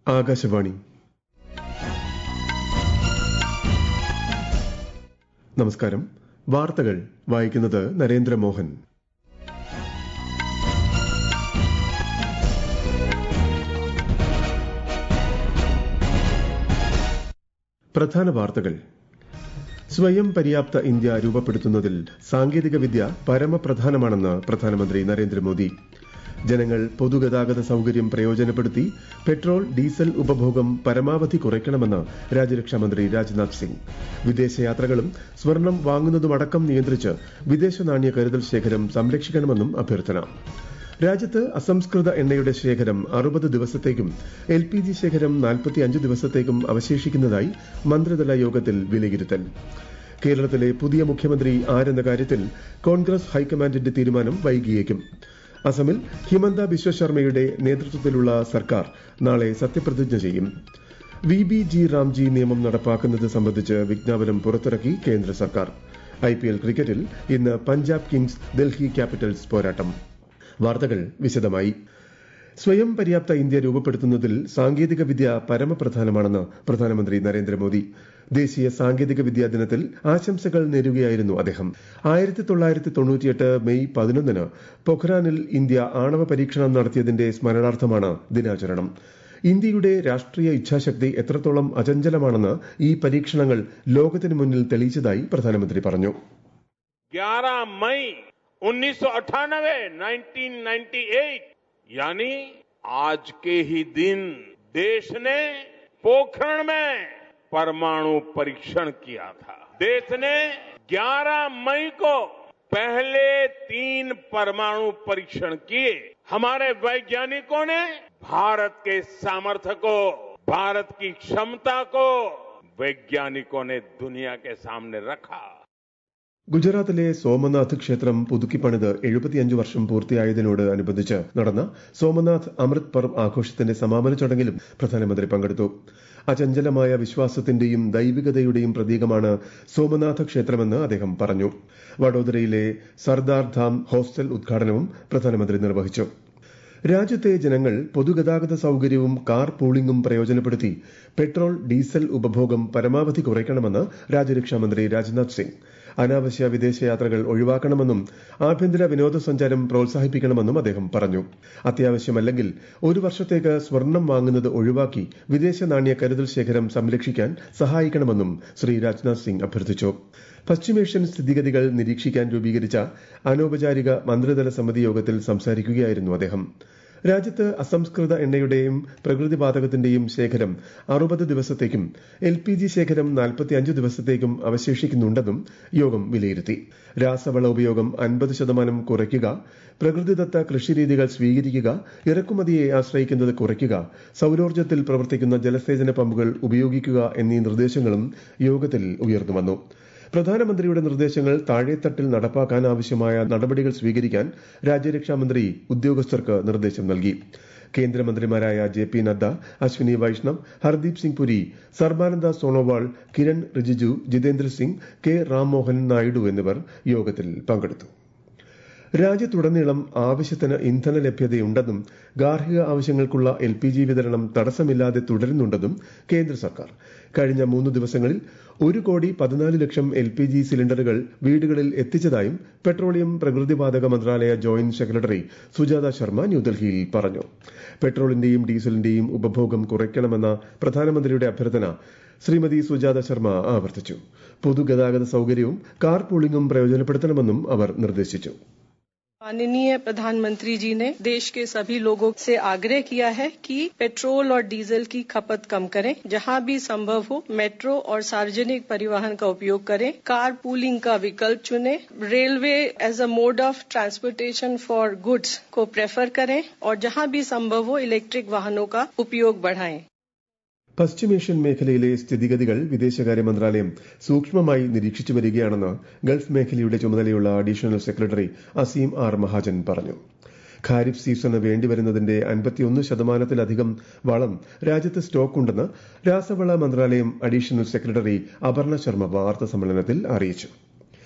ആകാശവാണി നമസ്കാരം വാർത്തകൾ വായിക്കുന്നത് നരേന്ദ്രമോഹൻ പ്രധാന വാർത്തകൾ സ്വയം പര്യാപ്ത ഇന്ത്യ രൂപപ്പെടുത്തുന്നതിൽ സാങ്കേതികവിദ്യ പരമപ്രധാനമാണെന്ന് പ്രധാനമന്ത്രി നരേന്ദ്രമോദി ജനങ്ങൾ പൊതുഗതാഗത സൌകര്യം പ്രയോജനപ്പെടുത്തി പെട്രോൾ ഡീസൽ ഉപഭോഗം പരമാവധി കുറയ്ക്കണമെന്ന് രാജ്യരക്ഷാമന്ത്രി രാജ്നാഥ് സിംഗ് വിദേശയാത്രകളും സ്വർണം വാങ്ങുന്നതുമടക്കം നിയന്ത്രിച്ച് വിദേശ നാണ്യ കരുതൽ ശേഖരം സംരക്ഷിക്കണമെന്നും അഭ്യർത്ഥന രാജ്യത്ത് അസംസ്കൃത എണ്ണയുടെ ശേഖരം അറുപത് ദിവസത്തേക്കും എൽ പി ജി ശേഖരം നാൽപ്പത്തിയഞ്ച് ദിവസത്തേക്കും അവശേഷിക്കുന്നതായി മന്ത്രിതല യോഗത്തിൽ വിലയിരുത്തൽ കേരളത്തിലെ പുതിയ മുഖ്യമന്ത്രി ആരെന്ന കാര്യത്തിൽ കോൺഗ്രസ് ഹൈക്കമാൻഡിന്റെ തീരുമാനം വൈകിയേക്കും അസമിൽ ഹിമന്ത ബിശ്വ ശർമ്മയുടെ നേതൃത്വത്തിലുള്ള സർക്കാർ നാളെ സത്യപ്രതിജ്ഞ ചെയ്യും വി ബി ജി റാംജി നിയമം നടപ്പാക്കുന്നത് സംബന്ധിച്ച് വിജ്ഞാപനം പുറത്തിറക്കി കേന്ദ്ര സർക്കാർ ഐ പി എൽ ക്രിക്കറ്റിൽ ഇന്ന് പഞ്ചാബ് കിങ്സ് ഡൽഹി ക്യാപിറ്റൽസ് പോരാട്ടം വാർത്തകൾ വിശദമായി സ്വയം പര്യാപ്ത ഇന്ത്യ രൂപപ്പെടുത്തുന്നതിൽ സാങ്കേതിക വിദ്യ പരമപ്രധാനമാണെന്ന് പ്രധാനമന്ത്രി നരേന്ദ്രമോദി ദേശീയ സാങ്കേതിക വിദ്യാ ദിനത്തിൽ ആശംസകൾ നേരുകയായിരുന്നു അദ്ദേഹം ആയിരത്തി തൊള്ളായിരത്തി തൊണ്ണൂറ്റിയെട്ട് മെയ് പതിനൊന്നിന് പൊഖ്റാനിൽ ഇന്ത്യ ആണവ പരീക്ഷണം നടത്തിയതിന്റെ സ്മരണാർത്ഥമാണ് ദിനാചരണം ഇന്ത്യയുടെ രാഷ്ട്രീയ ഇച്ഛാശക്തി എത്രത്തോളം അചഞ്ചലമാണെന്ന് ഈ പരീക്ഷണങ്ങൾ ലോകത്തിനു മുന്നിൽ തെളിയിച്ചതായി പ്രധാനമന്ത്രി പറഞ്ഞു 11 मई 1998 1998 यानी आज के ही दिन देश ने पोखरण में परमाणु परीक्षण किया था देश ने 11 मई को पहले तीन परमाणु परीक्षण किए हमारे वैज्ञानिकों ने भारत के सामर्थ्य को भारत की क्षमता को वैज्ञानिकों ने दुनिया के सामने रखा ഗുജറാത്തിലെ സോമനാഥ് ക്ഷേത്രം പുതുക്കിപ്പണിത് എഴുപത്തിയഞ്ച് വർഷം പൂർത്തിയായതിനോട് അനുബന്ധിച്ച് നടന്ന സോമനാഥ് അമൃത് പർവ് ആഘോഷത്തിന്റെ സമാപന ചടങ്ങിലും പ്രധാനമന്ത്രി പങ്കെടുത്തു അചഞ്ചലമായ വിശ്വാസത്തിന്റെയും ദൈവികതയുടെയും പ്രതീകമാണ് സോമനാഥ ക്ഷേത്രമെന്ന് അദ്ദേഹം പറഞ്ഞു വഡോദരയിലെ സർദാർ ധാം ഹോസ്റ്റൽ ഉദ്ഘാടനവും പ്രധാനമന്ത്രി നിർവഹിച്ചു രാജ്യത്തെ ജനങ്ങൾ പൊതുഗതാഗത സൌകര്യവും കാർ പൂളിംഗും പ്രയോജനപ്പെടുത്തി പെട്രോൾ ഡീസൽ ഉപഭോഗം പരമാവധി കുറയ്ക്കണമെന്ന് രാജ്യരക്ഷാമന്ത്രി രാജ്നാഥ് സിംഗ് അനാവശ്യ വിദേശയാത്രകൾ ഒഴിവാക്കണമെന്നും ആഭ്യന്തര വിനോദസഞ്ചാരം പ്രോത്സാഹിപ്പിക്കണമെന്നും അദ്ദേഹം പറഞ്ഞു അത്യാവശ്യമല്ലെങ്കിൽ ഒരു വർഷത്തേക്ക് സ്വർണം വാങ്ങുന്നത് ഒഴിവാക്കി വിദേശ നാണ്യ കരുതൽ ശേഖരം സംരക്ഷിക്കാൻ സഹായിക്കണമെന്നും ശ്രീ രാജ്നാഥ് സിംഗ് അഭ്യർത്ഥിച്ചു പശ്ചിമേഷ്യൻ സ്ഥിതിഗതികൾ നിരീക്ഷിക്കാൻ രൂപീകരിച്ച അനൌപചാരിക മന്ത്രിതല സമിതി യോഗത്തിൽ സംസാരിക്കുകയായിരുന്നു അദ്ദേഹം രാജ്യത്ത് അസംസ്കൃത എണ്ണയുടെയും പ്രകൃതിവാതകത്തിന്റെയും ശേഖരം അറുപത് ദിവസത്തേക്കും എൽ പി ജി ശേഖരം നാൽപ്പത്തിയഞ്ച് ദിവസത്തേക്കും അവശേഷിക്കുന്നുണ്ടെന്നും യോഗം വിലയിരുത്തി രാസവള ഉപയോഗം അൻപത് ശതമാനം കുറയ്ക്കുക പ്രകൃതിദത്ത കൃഷിരീതികൾ സ്വീകരിക്കുക ഇറക്കുമതിയെ ആശ്രയിക്കുന്നത് കുറയ്ക്കുക സൌരോർജ്ജത്തിൽ പ്രവർത്തിക്കുന്ന ജലസേചന പമ്പുകൾ ഉപയോഗിക്കുക എന്നീ നിർദ്ദേശങ്ങളും യോഗത്തിൽ ഉയർന്നുവന്നു പ്രധാനമന്ത്രിയുടെ നിർദ്ദേശങ്ങൾ താഴെത്തട്ടിൽ നടപ്പാക്കാൻ ആവശ്യമായ നടപടികൾ സ്വീകരിക്കാൻ രാജ്യരക്ഷാമന്ത്രി ഉദ്യോഗസ്ഥർക്ക് നിർദ്ദേശം നൽകി കേന്ദ്രമന്ത്രിമാരായ J P Nadda Ashwini Vaishnaw Hardeep Singh Puri Sarbananda Sonowal Kiren Rijiju Jitendra Singh K Rammohan Naidu എന്നിവർ യോഗത്തിൽ പങ്കെടുത്തു രാജ്യത്തുടനീളം ആവശ്യത്തിന് ഇന്ധന ലഭ്യതയുണ്ടെന്നും ഗാർഹിക ആവശ്യങ്ങൾക്കുള്ള എൽ പി ജി വിതരണം തടസ്സമില്ലാതെ തുടരുന്നുണ്ടെന്നും കേന്ദ്ര സർക്കാർ കഴിഞ്ഞ മൂന്ന് ദിവസങ്ങളിൽ ഒരു കോടി പതിനാല് ലക്ഷം എൽ പി ജി സിലിണ്ടറുകൾ വീടുകളിൽ എത്തിച്ചതായും പെട്രോളിയം പ്രകൃതിവാതക മന്ത്രാലയ ജോയിന്റ് സെക്രട്ടറി സുജാത ശർമ്മ ന്യൂഡൽഹിയിൽ പറഞ്ഞു പെട്രോളിന്റെയും ഡീസലിന്റെയും ഉപഭോഗം കുറയ്ക്കണമെന്ന പ്രധാനമന്ത്രിയുടെ അഭ്യർത്ഥന ശ്രീമതി സുജാത ശർമ്മ ആവർത്തിച്ചു പൊതുഗതാഗത സൌകര്യവും കാർ പൂളിംഗും പ്രയോജനപ്പെടുത്തണമെന്നും അവർ നിർദ്ദേശിച്ചു माननीय प्रधानमंत्री जी ने देश के सभी लोगों से आग्रह किया है कि पेट्रोल और डीजल की खपत कम करें जहां भी संभव हो मेट्रो और सार्वजनिक परिवहन का उपयोग करें कार पूलिंग का विकल्प चुनें railway as a mode of transportation for goods को प्रेफर करें और जहां भी संभव हो इलेक्ट्रिक वाहनों का उपयोग बढ़ाएं പശ്ചിമേഷ്യൻ മേഖലയിലെ സ്ഥിതിഗതികൾ വിദേശകാര്യ മന്ത്രാലയം സൂക്ഷ്മമായി നിരീക്ഷിച്ചു വരികയാണെന്ന് ഗൾഫ് മേഖലയുടെ ചുമതലയുള്ള additional secretary Aseem R Mahajan പറഞ്ഞു ഖാരിഫ് സീസണ് വേണ്ടിവരുന്നതിന്റെ അൻപത്തിയൊന്ന് ശതമാനത്തിലധികം വളം രാജ്യത്ത് സ്റ്റോക്കുണ്ടെന്ന് രാസവള മന്ത്രാലയം അഡീഷണൽ സെക്രട്ടറി അപർണ ശർമ്മ വാർത്താ സമ്മേളനത്തിൽ അറിയിച്ചു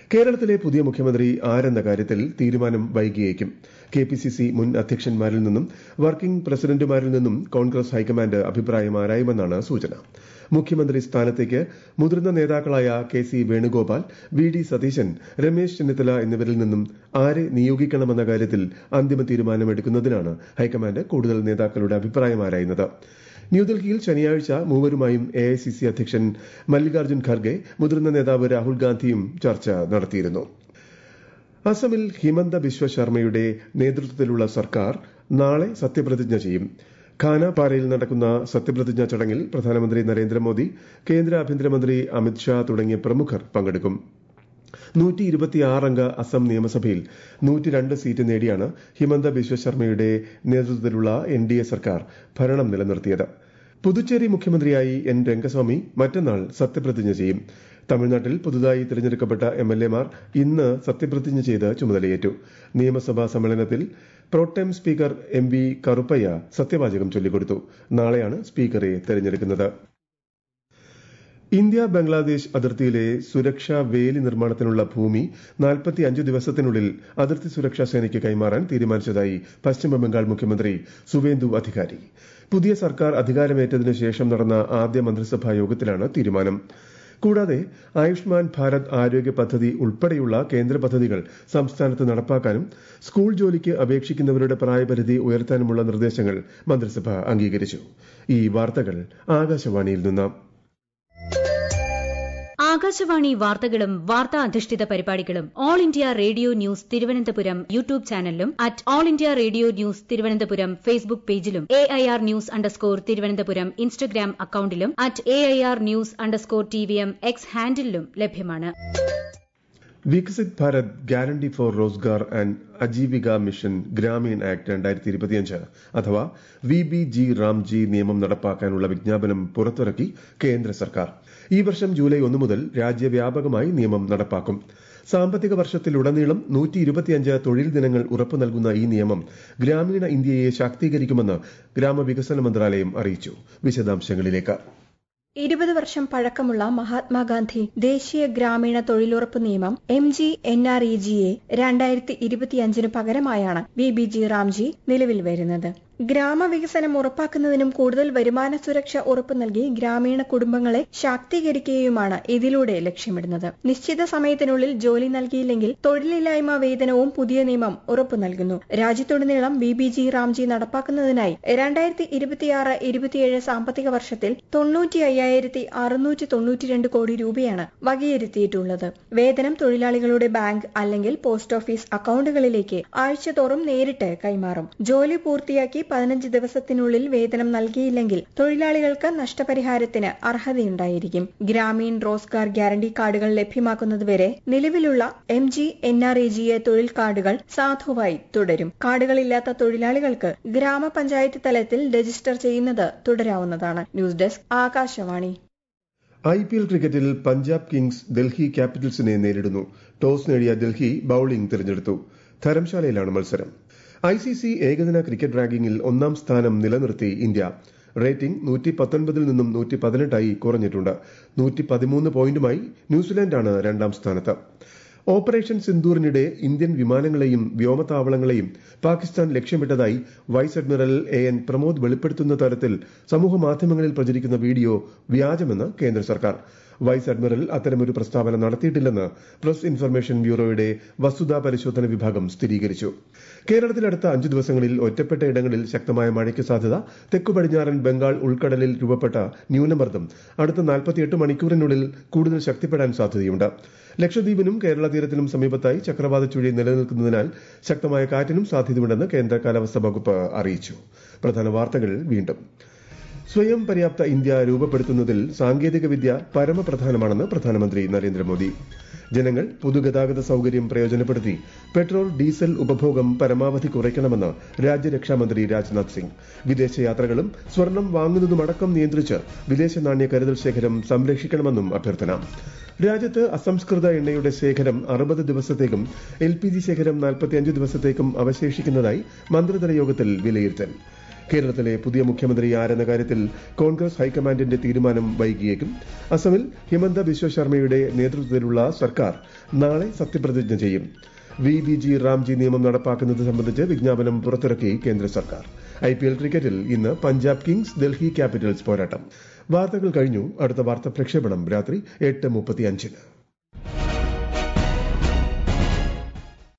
കേരളത്തിലെ പുതിയ മുഖ്യമന്ത്രി ആരെന്ന കാര്യത്തിൽ തീരുമാനം വൈകിയേക്കും കെ പി സി സി മുൻ അധ്യക്ഷന്മാരിൽ നിന്നും വർക്കിംഗ് പ്രസിഡന്റുമാരിൽ നിന്നും കോൺഗ്രസ് ഹൈക്കമാൻഡ് അഭിപ്രായം ആരായുമെന്നാണ് സൂചന മുഖ്യമന്ത്രി സ്ഥാനത്തേക്ക് മുതിർന്ന നേതാക്കളായ K C Venugopal V D Satheesan Ramesh Chennithala എന്നിവരിൽ നിന്നും ആരെ നിയോഗിക്കണമെന്ന കാര്യത്തിൽ അന്തിമ തീരുമാനമെടുക്കുന്നതിനാണ് ഹൈക്കമാൻഡ് കൂടുതൽ നേതാക്കളുടെ അഭിപ്രായം ആരായുന്നത് ന്യൂഡൽഹിയിൽ ശനിയാഴ്ച മൂവരുമായും എ ഐ സി സി അധ്യക്ഷൻ മല്ലികാർജ്ജുൻ ഖർഗെ മുതിർന്ന നേതാവ് രാഹുൽ ഗാന്ധിയും ചർച്ച നടത്തിയിരുന്നു അസമിൽ ഹിമന്ത ബിശ്വ ശർമ്മയുടെ നേതൃത്വത്തിലുള്ള സർക്കാർ നാളെ സത്യപ്രതിജ്ഞ ചെയ്യും ഖാനാപാരയിൽ നടക്കുന്ന സത്യപ്രതിജ്ഞാ ചടങ്ങിൽ പ്രധാനമന്ത്രി നരേന്ദ്രമോദി കേന്ദ്ര ആഭ്യന്തരമന്ത്രി അമിത്ഷാ തുടങ്ങിയ പ്രമുഖർ പങ്കെടുക്കും നൂറ്റി ഇരുപത്തിയാറംഗ അസം നിയമസഭയിൽ നൂറ്റി രണ്ട് സീറ്റ് നേടിയാണ് ഹിമന്ത ബിശ്വ ശർമ്മയുടെ നേതൃത്വത്തിലുള്ള എൻ ഡി എ സർക്കാർ ഭരണം നിലനിർത്തിയത് പുതുച്ചേരി മുഖ്യമന്ത്രിയായി എൻ രംഗസ്വാമി മറ്റന്നാൾ സത്യപ്രതിജ്ഞ ചെയ്യും തമിഴ്നാട്ടിൽ പുതുതായി തിരഞ്ഞെടുക്കപ്പെട്ട എം എൽ എമാർ ഇന്ന് സത്യപ്രതിജ്ഞ ചെയ്ത് ചുമതലയേറ്റു നിയമസഭാ സമ്മേളനത്തിൽ pro tem speaker M V Karuppayya സത്യവാചകം ചൊല്ലിക്കൊടുത്തു നാളെയാണ് സ്പീക്കറെ തെരഞ്ഞെടുക്കുന്നത് ഇന്ത്യ ബംഗ്ലാദേശ് അതിർത്തിയിലെ സുരക്ഷാ വേലി നിർമ്മാണത്തിനുള്ള ഭൂമി നാൽപ്പത്തിയഞ്ച് ദിവസത്തിനുള്ളിൽ അതിർത്തി സുരക്ഷാ സേനയ്ക്ക് കൈമാറാൻ തീരുമാനിച്ചതായി പശ്ചിമബംഗാൾ മുഖ്യമന്ത്രി സുവേന്ദു അധികാരി പുതിയ സർക്കാർ അധികാരമേറ്റതിനു ശേഷം നടന്ന ആദ്യ മന്ത്രിസഭാ യോഗത്തിലാണ് തീരുമാനം കൂടാതെ ആയുഷ്മാൻ ഭാരത് ആരോഗ്യ പദ്ധതി ഉൾപ്പെടെയുള്ള കേന്ദ്ര പദ്ധതികൾ സംസ്ഥാനത്ത് നടപ്പാക്കാനും സ്കൂൾ ജോലിക്ക് അപേക്ഷിക്കുന്നവരുടെ പ്രായപരിധി ഉയർത്താനുമുള്ള നിർദ്ദേശങ്ങൾ മന്ത്രിസഭ അംഗീകരിച്ചു ഈ വാർത്തകൾ ആകാശവാണിയിൽ നിന്ന് ആകാശവാണി വാർത്തകളും വാർത്താ അധിഷ്ഠിത പരിപാടികളും All India Radio News Thiruvananthapuram YouTube ചാനലിലും at All India Radio News Thiruvananthapuram Facebook പേജിലും A I R News underscore Thiruvananthapuram Instagram അക്കൌണ്ടിലും at A I R News underscore T V M X ഹാൻഡിലും ലഭ്യമാണ് Viksit Bharat Guarantee for Rozgar and Ajeevika Mission Gramin Act രണ്ടായിരത്തി ഇരുപത്തിയഞ്ച് അഥവാ V B G Ramji നിയമം നടപ്പാക്കാനുള്ള വിജ്ഞാപനം പുറത്തിറക്കി കേന്ദ്ര സർക്കാർ ഈ വർഷം ജൂലൈ ഒന്ന് മുതൽ രാജ്യവ്യാപകമായി നിയമം നടപ്പാക്കും സാമ്പത്തിക വർഷത്തിലുടനീളം നൂറ്റി ഇരുപത്തിയഞ്ച് തൊഴിൽ ദിനങ്ങൾ ഉറപ്പു നൽകുന്ന ഈ നിയമം ഗ്രാമീണ ഇന്ത്യയെ ശാക്തീകരിക്കുമെന്ന് ഗ്രാമവികസന മന്ത്രാലയം അറിയിച്ചു വിശദാംശങ്ങളിലേക്ക് ഇരുപത് വർഷം പഴക്കമുള്ള മഹാത്മാഗാന്ധി ദേശീയ ഗ്രാമീണ തൊഴിലുറപ്പ് നിയമം M G N R E ജിയെ രണ്ടായിരത്തി ഇരുപത്തിയഞ്ചിന് പകരമായാണ് വി ബി ജി റാംജി നിലവിൽ വരുന്നത് ഗ്രാമവികസനം ഉറപ്പാക്കുന്നതിനും കൂടുതൽ വരുമാന സുരക്ഷ ഉറപ്പു നൽകി ഗ്രാമീണ കുടുംബങ്ങളെ ശാക്തീകരിക്കുകയുമാണ് ഇതിലൂടെ ലക്ഷ്യമിടുന്നത് നിശ്ചിത സമയത്തിനുള്ളിൽ ജോലി നൽകിയില്ലെങ്കിൽ തൊഴിലില്ലായ്മ വേതനവും പുതിയ നിയമം ഉറപ്പു നൽകുന്നു രാജ്യത്തുടനീളം ബി ബി ജി റാംജി നടപ്പാക്കുന്നതിനായി രണ്ടായിരത്തി ഇരുപത്തിയാറ് ഇരുപത്തിയേഴ് സാമ്പത്തിക വർഷത്തിൽ തൊണ്ണൂറ്റി അയ്യായിരത്തി അറുന്നൂറ്റി തൊണ്ണൂറ്റിരണ്ട് കോടി രൂപയാണ് വകയിരുത്തിയിട്ടുള്ളത് വേതനം തൊഴിലാളികളുടെ ബാങ്ക് അല്ലെങ്കിൽ പോസ്റ്റ് ഓഫീസ് അക്കൌണ്ടുകളിലേക്ക് ആഴ്ചതോറും നേരിട്ട് കൈമാറും ജോലി പൂർത്തിയാക്കി പതിനഞ്ച് ദിവസത്തിനുള്ളിൽ വേതനം നൽകിയില്ലെങ്കിൽ തൊഴിലാളികൾക്ക് നഷ്ടപരിഹാരത്തിന് അർഹതയുണ്ടായിരിക്കും ഗ്രാമീൺ റോസ്ഗാർ ഗ്യാരണ്ടി കാർഡുകൾ ലഭ്യമാക്കുന്നതുവരെ നിലവിലുള്ള M G N R E G A തൊഴിൽ കാർഡുകൾ സാധുവായി തുടരും കാർഡുകളില്ലാത്ത തൊഴിലാളികൾക്ക് ഗ്രാമപഞ്ചായത്ത് തലത്തിൽ രജിസ്റ്റർ ചെയ്യുന്നത് തുടരാവുന്നതാണ് news desk Akashvani I P L ക്രിക്കറ്റിൽ പഞ്ചാബ് കിങ്സ് ഡൽഹി ക്യാപിറ്റൽസിനെ നേരിടുന്നു ടോസ് നേടിയ ഡൽഹി ബൌളിംഗ് തിരഞ്ഞെടുത്തു ധരംശാലയിലാണ് മത്സരം ഐ സി സി ഏകദിന ക്രിക്കറ്റ് റാങ്കിങ്ങിൽ ഒന്നാം സ്ഥാനം നിലനിർത്തി ഇന്ത്യ റേറ്റിംഗ് നൂറ്റി പത്തൊൻപതിൽ നിന്നും നൂറ്റി പതിനെട്ടായി കുറഞ്ഞിട്ടുണ്ട് നൂറ്റി പതിമൂന്ന് പോയിന്റുമായി ന്യൂസിലാൻഡാണ് രണ്ടാം സ്ഥാനത്ത് ഓപ്പറേഷൻ സിന്ദൂറിനിടെ ഇന്ത്യൻ വിമാനങ്ങളെയും വ്യോമതാവളങ്ങളെയും പാകിസ്ഥാൻ ലക്ഷ്യമിട്ടതായി vice admiral A N Pramod വെളിപ്പെടുത്തുന്ന തരത്തിൽ സമൂഹമാധ്യമങ്ങളിൽ പ്രചരിക്കുന്ന വീഡിയോ വ്യാജമെന്ന് കേന്ദ്ര സർക്കാർ വൈസ് അഡ്മിറൽ അത്തരമൊരു പ്രസ്താവന നടത്തിയിട്ടില്ലെന്ന് പ്രസ് ഇൻഫർമേഷൻ ബ്യൂറോയുടെ വസ്തുതാ പരിശോധന വിഭാഗം സ്ഥിരീകരിച്ചു കേരളത്തിൽ അടുത്ത അഞ്ചു ദിവസങ്ങളിൽ ഒറ്റപ്പെട്ട ഇടങ്ങളിൽ ശക്തമായ മഴയ്ക്ക് സാധ്യത തെക്കു പടിഞ്ഞാറൻ ബംഗാൾ ഉൾക്കടലിൽ രൂപപ്പെട്ട ന്യൂനമർദ്ദം അടുത്ത നാൽപ്പത്തിയെട്ട് മണിക്കൂറിനുള്ളിൽ കൂടുതൽ ശക്തിപ്പെടാൻ സാധ്യതയുണ്ട് ലക്ഷദ്വീപിനും കേരള തീരത്തിനും സമീപത്തായി ചക്രവാത ചുഴി നിലനിൽക്കുന്നതിനാൽ ശക്തമായ കാറ്റിനും സാധ്യതയുണ്ടെന്ന് കേന്ദ്ര കാലാവസ്ഥാ വകുപ്പ് അറിയിച്ചു പ്രധാന വാർത്തകൾ വീണ്ടും സ്വയം പര്യാപ്ത ഇന്ത്യ രൂപപ്പെടുത്തുന്നതിൽ സാങ്കേതികവിദ്യ പരമപ്രധാനമാണെന്ന് പ്രധാനമന്ത്രി നരേന്ദ്രമോദി ജനങ്ങൾ പൊതുഗതാഗത സൌകര്യം പ്രയോജനപ്പെടുത്തി പെട്രോൾ ഡീസൽ ഉപഭോഗം പരമാവധി കുറയ്ക്കണമെന്ന് രാജ്യരക്ഷാമന്ത്രി രാജ്നാഥ് സിംഗ് വിദേശയാത്രകളും സ്വർണം വാങ്ങുന്നതുമടക്കം നിയന്ത്രിച്ച് വിദേശ നാണ്യ കരുതൽ ശേഖരം സംരക്ഷിക്കണമെന്നും അഭ്യർത്ഥന രാജ്യത്ത് അസംസ്കൃത എണ്ണയുടെ ശേഖരം അറുപത് ദിവസത്തേക്കും എൽ പി ജി ശേഖരം നാൽപ്പത്തിയഞ്ച് ദിവസത്തേക്കും അവശേഷിക്കുന്നതായി മന്ത്രിതല യോഗത്തിൽ വിലയിരുത്തൽ കേരളത്തിലെ പുതിയ മുഖ്യമന്ത്രി ആരെന്ന കാര്യത്തിൽ കോൺഗ്രസ് ഹൈക്കമാൻഡിന്റെ തീരുമാനം വൈകിയേക്കും അസമിൽ ഹിമന്ത ബിശ്വ ശർമ്മയുടെ നേതൃത്വത്തിലുള്ള സർക്കാർ നാളെ സത്യപ്രതിജ്ഞ ചെയ്യും വി ബി ജി റാംജി നിയമം നടപ്പാക്കുന്നത് സംബന്ധിച്ച് വിജ്ഞാപനം പുറത്തിറക്കി കേന്ദ്ര സർക്കാർ ഐ പി എൽ ക്രിക്കറ്റിൽ ഇന്ന് പഞ്ചാബ് കിങ്സ് ഡൽഹി ക്യാപിറ്റൽസ് പോരാട്ടം വാർത്തകൾ കഴിഞ്ഞു അടുത്ത വാർത്ത പ്രക്ഷേപണം രാത്രി എട്ട് മുപ്പത്തിയഞ്ചിന്